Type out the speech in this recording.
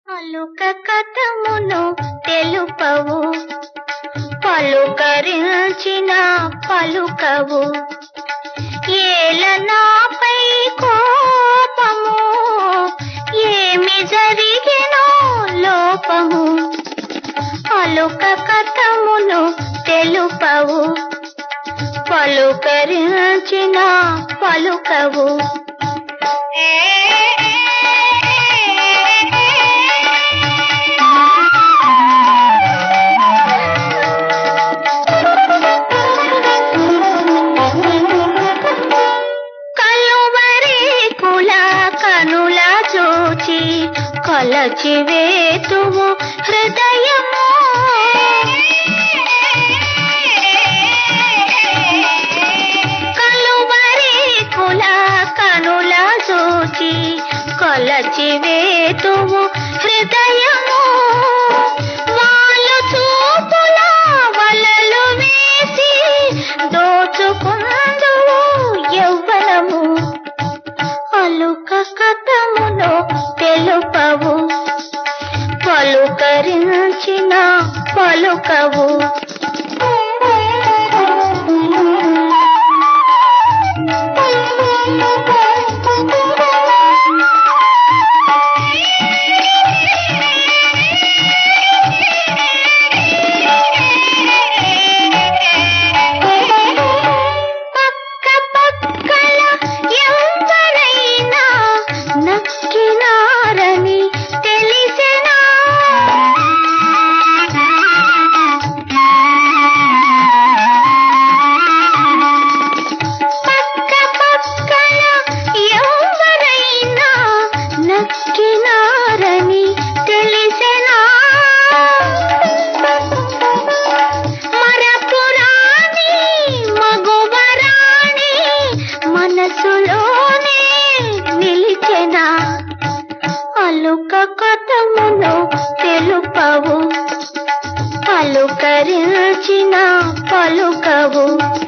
పలుక కథమును తెలుపవు పలుకరించిన పలుకవు ఏలనాపై కోపము ఏమి జరిగినో లోపము అలుక కథమును తెలుపవు పలుకరించిన పలుకవు కలువరి కుల కనుల చూచి కొలచి వేతువు హృదయము కలువరి కుల కనుల చూచి కొలచి వేతువు హృదయము వాళ్ళు చూపుల వలలు వేసి దోచుకుందువు యవ్వనము అలుక కథమును తెలుపవు పలుకరించిన పలుకవు పక్క పక్కల ఎవరైనా నక్కినారని తెలిసినా పక్క పక్కల ఎవరైనా నక్కినారని తెలిసినా మరపురాణి మగువరాణి మనసులోనే నిలిచెన అలుక కథమును తెలుపవు పలుకరించిన పలుకవు